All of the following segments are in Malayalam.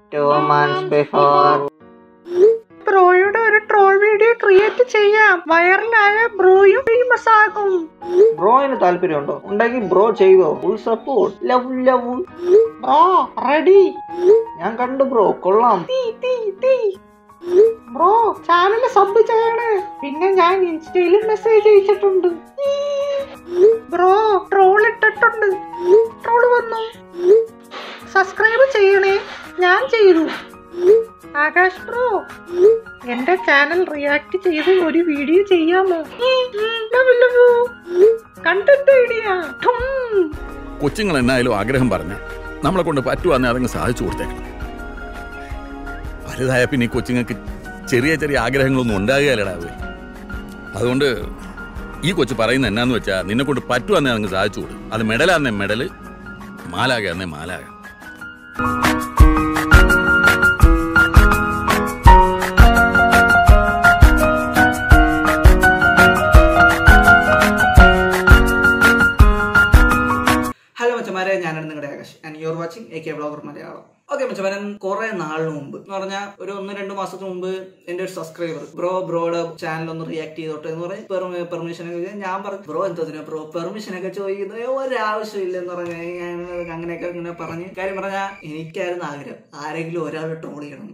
ടു മന്ത്സ് ബിഫോർ ബ്രോയുടെ ഒരു ട്രോൾ വീഡിയോ ക്രിയേറ്റ് ചെയ്യാം വൈറലായ ബ്രോയും ഫേമസ് ആകും ബ്രോയിന് താല്പര്യമുണ്ടോ ഉണ്ടെങ്കിൽ ബ്രോ ചെയ്തോ full support love love bro ready ഞാൻ കണ്ടു ബ്രോ കൊള്ളാം ബ്രോ ചാനൽ സബ് ചെയ്യണേ പിന്നെ ഞാൻ ഇൻസ്റ്റയിൽ മെസ്സേജ് അയച്ചിട്ടുണ്ട് ബ്രോ ട്രോൾ ഇട്ടിട്ടുണ്ട് ട്രോൾ വന്നു സബ്സ്ക്രൈബ് ചെയ്യണേ ഞാൻ ചെയ്തു ആകാശ് ബ്രോ എന്റെ ചാനൽ റിയാക്ട് ചെയ്ത് ഒരു വീഡിയോ ചെയ്യാമോ കണ്ടന്റ് ഐഡിയ കൊച്ചുങ്ങൾ എന്നായാലും ആഗ്രഹം പറഞ്ഞ നമ്മളെ കൊണ്ട് പറ്റുവാന്നെ അതങ്ങ് സാധിച്ചു കൊടുത്തേക്കണം വലുതായ പിന്നെ ഈ കൊച്ചുങ്ങൾക്ക് ചെറിയ ചെറിയ ആഗ്രഹങ്ങളൊന്നും ഉണ്ടാകുകയല്ലടാ അവര് അതുകൊണ്ട് ഈ കൊച്ചു പറയുന്ന എന്നാന്ന് വെച്ചാൽ നിന്നെ കൊണ്ട് പറ്റുവാന്നെ അതങ്ങ് സാധിച്ചു കൊടുക്കും അത് മെഡലാന്നേ മെഡല് മാലാക എന്നേ മാലാക ഹലോ മച്ചമാരെ ഞാനാണ് നിങ്ങളുടെ Akash and your watching A K blogger Malayalam okay മച്ചമാരെ കുറെ നാളിന് മുമ്പ് എന്ന് പറഞ്ഞാൽ ഒരു ഒന്ന് രണ്ട് മാസത്തിന് മുമ്പ് എന്റെ ഒരു സബ്സ്ക്രൈബർ ബ്രോ ബ്രോയുടെ ചാനൽ ഒന്ന് റിയാക്ട് ചെയ്തോട്ടെ എന്ന് പറഞ്ഞ് പെർമിഷൻ ഒക്കെ ഞാൻ പറഞ്ഞു ബ്രോ എന്തതിനാ ബ്രോ പെർമിഷൻ ഒക്കെ ചോദിക്കുന്നത് ഒരാവശ്യമില്ല എന്ന് പറഞ്ഞ അങ്ങനെയൊക്കെ ഇങ്ങനെ പറഞ്ഞ് കാര്യം പറഞ്ഞാൽ എനിക്കായിരുന്നു ആഗ്രഹം ആരെങ്കിലും ഒരാൾ ട്രോൾ ചെയ്യണം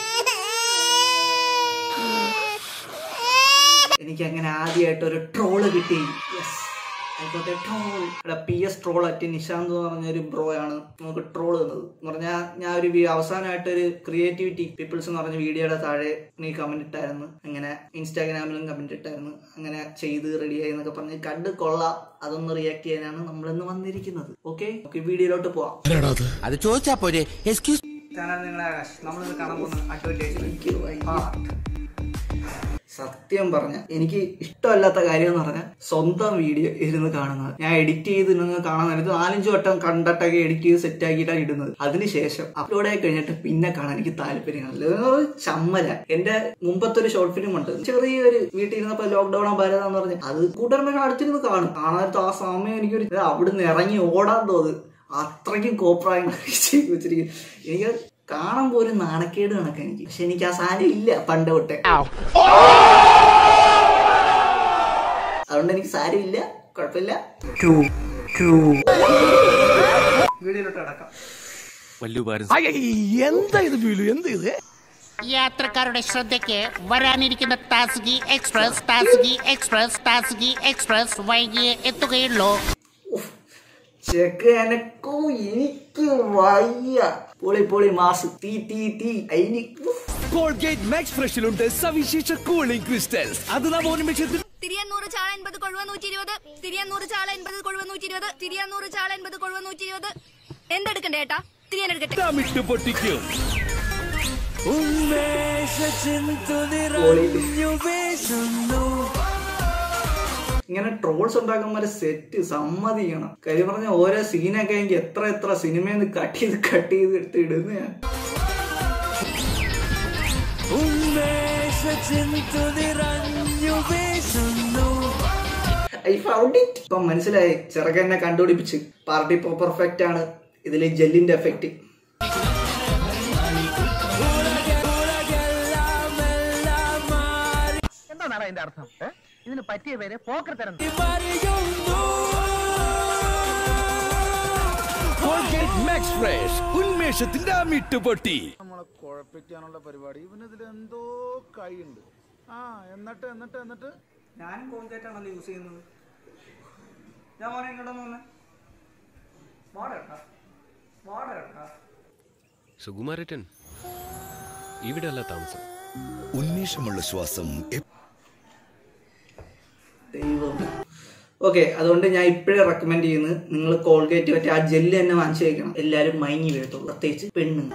എനിക്ക് അങ്ങനെ ആദ്യമായിട്ട് ഒരു ട്രോള് കിട്ടി യെസ് ആയിക്കോട്ടെ ട്രോൾ ഇവിടെ P S troll at Nishant എന്ന് പറഞ്ഞ ഒരു ബ്രോ ആണ് നമുക്ക് ട്രോൾ തന്നത് എന്ന് പറഞ്ഞാൽ ഞാൻ ഒരു വി- അവസാനമായിട്ട് ഒരു ക്രിയേറ്റിവിറ്റി പീപ്പിൾസ് എന്ന് പറഞ്ഞ വീഡിയോയുടെ താഴെ നീ കമന്റ് ഇട്ടായിരുന്നു അങ്ങനെ ഇൻസ്റ്റാഗ്രാമിലും കമന്റ് ഇട്ടായിരുന്നു അങ്ങനെ ചെയ്ത് റെഡിയായി എന്നൊക്കെ പറഞ്ഞ് കണ്ട് കൊള്ളാം അതൊന്ന് റിയാക്ട് ചെയ്യാനാണ് നമ്മളിന്ന് വന്നിരിക്കുന്നത് ഓക്കെ വീഡിയോയിലോട്ട് പോവാം അത് ചോദിച്ചാ പോരെ എക്സ്ക്യൂസ് ചാനൽ നിങ്ങളെ ആകാശ് നമ്മളിന്ന് കാണാൻ പോകുന്ന അഡ്വർടൈസ്മെന്റ് സത്യം പറഞ്ഞ എനിക്ക് ഇഷ്ടമല്ലാത്ത കാര്യം എന്ന് പറഞ്ഞാൽ സ്വന്തം വീഡിയോ ഇരുന്ന് കാണുന്നത് ഞാൻ എഡിറ്റ് ചെയ്ത് ഇരുന്ന് കാണാൻ നേരത്ത് നാലഞ്ച് വട്ടം കണ്ടിട്ടൊക്കെ എഡിറ്റ് ചെയ്ത് സെറ്റ് ആക്കിയിട്ടാണ് ഇടുന്നത് അതിനുശേഷം അപ്ലോഡ് ആയി കഴിഞ്ഞിട്ട് പിന്നെ കാണാൻ എനിക്ക് താല്പര്യമില്ല ഒരു ചമ്മല എന്റെ മുമ്പത്തെ ഒരു ഷോർട്ട് ഫിലിം ഉണ്ട് ചെറിയൊരു വീട്ടിൽ ഇരുന്നപ്പോ ലോക്ക്ഡൌൺ ഭാരത എന്ന് പറഞ്ഞ് അത് കൂട്ടർമ്മ അടുത്തിരുന്ന് കാണും കാണാത്ത ആ സമയം എനിക്കൊരു ഇത് അവിടുന്ന് ഇറങ്ങി ഓടാൻ തോന്നുന്നു അത്രയ്ക്കും കോപ്രായങ്ങൾ ചെയ്ത് വെച്ചിരിക്കും എനിക്ക് കാണാൻ പോലും നാണക്കേട് കണക്ക് എനിക്ക് പക്ഷെ എനിക്ക് ആ സാധനം ഇല്ല പണ്ട് തൊട്ടേ അതുകൊണ്ട് എനിക്ക് സാരമില്ല കുഴപ്പമില്ല വീഡിയോയിലോട്ട് അടക്കാം യാത്രക്കാരുടെ ശ്രദ്ധയ്ക്ക് വരാനിരിക്കുന്ന താസ്ഗി എക്സ്പ്രസ് താസ്ഗി എക്സ്പ്രസ് താസ്ഗി എക്സ്പ്രസ് വൈകിയേ എത്തുകയുള്ളൂ ചെക്ക് എനക്കോ എനിക്ക് വയ്യ പൊളി പൊളി മാസ് തീ തീ തീ അയിന് ഉഫ്. കോൾഗേറ്റ് മാക്സ് ഫ്രഷിലുണ്ട് സവിശേഷ കൂളിംഗ് ക്രിസ്റ്റൽസ് അത് നാം ഓർമ്മിച്ചത് തിരിയന്നൂറ് ചാള എൺപത് കൊഴുവ നൂറ്റി ഇരുപത് തിരിയന്നൂറ് ചാള എൺപത് കൊഴുവ നൂറ്റി ഇരുപത് തിരിയന്നൂറ് ചാള എൺപത് കൊഴുവ നൂറ്റി ഇരുപത് എന്തെടുക്കണ്ടേ ഏട്ടാ തിരിയാൻ എടുക്കട്ടെ ഇട്ട് പൊട്ടിക്കും ഉന്മേഷ ചിന്തു നിറഞ്ഞു വീശുന്നു ഇങ്ങനെ ട്രോൾസ് ഉണ്ടാക്കുമ്പോൾ സെറ്റ് സമ്മതിക്കണം കാര്യം പറഞ്ഞ ഓരോ സീനൊക്കെ എനിക്ക് എത്ര എത്ര സിനിമയിൽ നിന്ന് കട്ട് ചെയ്ത് കട്ട് ചെയ്ത് എടുത്ത് ഇടുന്ന ഞാൻ ഉന്മേഷ ചിന്തു നിറഞ്ഞു വീശുന്നു ഐ ഫൗണ്ട് ഇറ്റ് ഇപ്പം മനസ്സിലായി ചെറുക്കനെ കണ്ടുപിടിപ്പിച്ച് പാർട്ടി ഇപ്പോൾ പെർഫെക്റ്റ് ആണ് ഇതിലെ ജെല്ലിന്റെ എഫക്റ്റ് എന്താണ് അതിന്റെ അർത്ഥം ഏ? ഇതിന് പറ്റിയ പേര് പോക്കർത്തരം കോൾഗേറ്റ് മാക്സ് ഫ്രഷ് ഉന്മേഷത്തിന്റെ അമിട്ട് പൊട്ടി നമ്മളെ കുഴപ്പിക്കാനുള്ള പരിപാടി ഇവനിതിൽ എന്തോ കൈയുണ്ട് ആ എന്നിട്ട് എന്നിട്ട് എന്നിട്ട് ഞാൻ കോൺടാക്റ്റ് ആണല്ലോ യൂസ് ചെയ്യുന്നത് ഞാൻ മോനെ ഇങ്ങോട്ടൊന്ന് വന്നേ വാടേട്ടാ വാടേട്ടാ സുകുമാരേട്ടൻ ഇവിടെ അല്ല താമസം ഉന്മേഷമുള്ള ശ്വാസം ദൈവം ഓക്കെ അതുകൊണ്ട് ഞാൻ ഇപ്പോഴേ റെക്കമെൻഡ് ചെയ്യുന്നത് നിങ്ങൾ കോൾഗേറ്റ് പറ്റി ആ ജെല്ല് തന്നെ വാങ്ങിച്ചു കഴിക്കണം എല്ലാവരും മയങ്ങി വീഴത്തുള്ളൂ പ്രത്യേകിച്ച് പെണ്ണുങ്ങൾ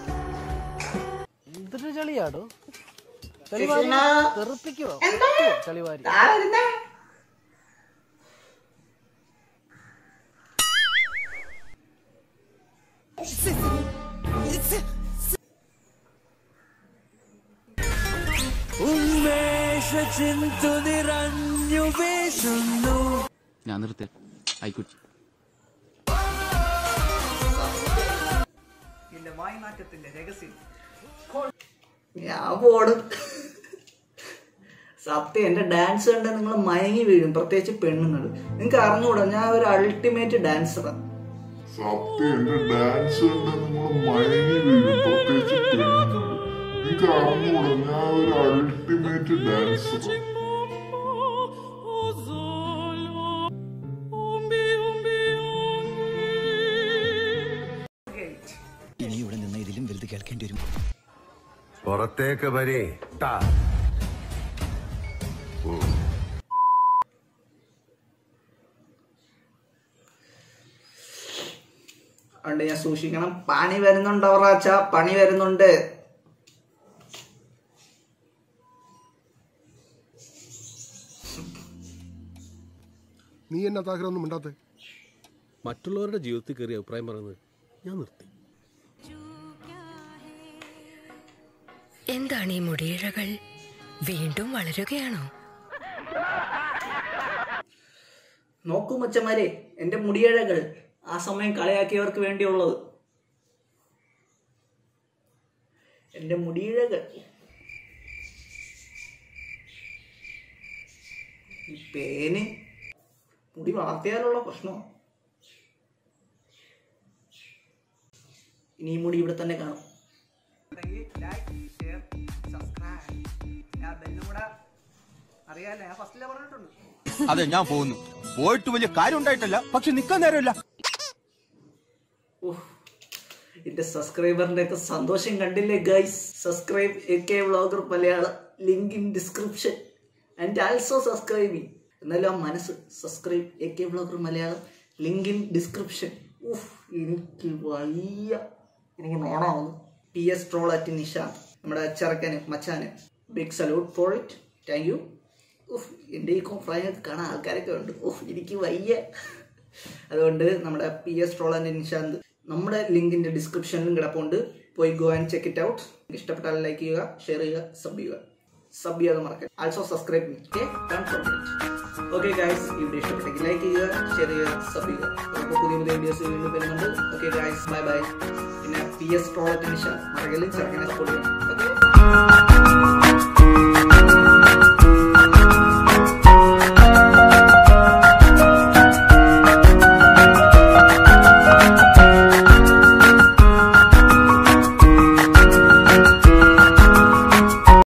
എന്തൊരു ചളിയാടോ തെറിപ്പിക്കുവോ ചളിവാരി ഉന്മേഷ ചിന്തു നിറഞ്ഞു വീശുന്നു ഞാൻ നിർത്തേ ആയിക്കോട്ടെ ഇല്ല എന്റെ വായ്നാറ്റത്തിന്റെ രഹസ്യം ഞാൻ പോടും സത്യം എന്റെ ഡാൻസ് കണ്ട നിങ്ങൾ മയങ്ങി വീഴും പ്രത്യേകിച്ച് പെണ്ണുങ്ങൾ നിങ്ങൾക്ക് അറിഞ്ഞുകൂടാ ഞാൻ ഒരു അൾട്ടിമേറ്റ് ഡാൻസറാണ് സത്യം എന്റെ ഡാൻസ് കണ്ട് നിങ്ങൾ മയങ്ങി വീഴും പ്രത്യേകിച്ച് പെണ്ണുങ്ങൾ നിങ്ങൾക്ക് അറിഞ്ഞുകൂടാ ഞാൻ ഒരു അൾട്ടിമേറ്റ് ഡാൻസർ ഇനി ഇവിടെ നിന്ന് ഇതിലും വലുത് കേൾക്കേണ്ടി വരും പുറത്തേക്ക് വരേ ട്ടാ അതുകൊണ്ട് ഞാൻ സൂക്ഷിക്കണം പണി വരുന്നുണ്ട് അവറാച്ച പണി വരുന്നുണ്ട് നീ എന്നാ താഗ്രഹമൊന്നും മിണ്ടാത്തെ മറ്റുള്ളവരുടെ ജീവിതത്തിൽ കയറി അഭിപ്രായം പറയുന്നത് ഞാൻ നിർത്തി എന്താണ് ഈ മുടിയിഴകൾ വീണ്ടും വളരുകയാണോ നോക്കൂ മച്ചന്മാരെ എന്റെ മുടിയഴകൾ ആ സമയം കളിയാക്കിയവർക്ക് വേണ്ടിയുള്ളത് എന്റെ മുടിയിഴകൾ ഈ പേന് മുടി വളർത്തിയാലുള്ള പ്രശ്നമാണ് ഇനി ഈ മുടി ഇവിടെ തന്നെ കാണും അറിയാലേ ഞാൻ ഫസ്റ്റിലെ പറഞ്ഞിട്ടുണ്ട് അതെ ഞാൻ പോകുന്നു പോയിട്ട് വലിയ കാര്യം ഉണ്ടായിട്ടല്ല പക്ഷെ നിക്കാൻ നേരമില്ല എന്റെ സബ്സ്ക്രൈബറിന്റെ ഒക്കെ സന്തോഷം കണ്ടില്ലേ guys subscribe A K vlogger Malayalam link in description and also subscribing എന്നാലും ആ മനസ്സ് subscribe A K vlogger Malayalam link in description ഉഫ് എനിക്ക് വയ്യ എനിക്ക് നോണാവുന്നു P S troll at Nishant നമ്മുടെ ചെറുക്കന് മച്ചാന് big salute for it thank you ഉഫ് എൻ്റെ ഈ കോംപ്ലൈനൊക്കെ കാണാൻ ആൾക്കാരൊക്കെ ഉണ്ട് ഉഫ് എനിക്ക് വയ്യ അതുകൊണ്ട് നമ്മുടെ P S troll and Nishant നമ്മുടെ ലിങ്കിന്റെ ഡിസ്ക്രിപ്ഷനിലും കിടപ്പുണ്ട് പോയി go and check it out ഇഷ്ടപ്പെട്ടാൽ ലൈക്ക് ചെയ്യുക ഷെയർ ചെയ്യുക സബ് ചെയ്യുക സബ് ചെയ്യാതെ മറക്കരുത് also subscribe me okay okay guys ഈ വീഡിയോ ഇഷ്ടപ്പെട്ടെങ്കിൽ ലൈക്ക് ചെയ്യുക ഷെയർ ചെയ്യുക സബ് ചെയ്യുക അപ്പോൾ പുതിയ പുതിയ വീഡിയോസ് വീണ്ടും വരുന്നുണ്ട് ഓക്കെ ഗൈസ് ബൈ ബൈ പിന്നെ പി എസ് ട്രോളറ്റ് നിഷ മറകലും ചെറുക്കനെ സപ്പോർട്ട് ചെയ്യണം ഓക്കെ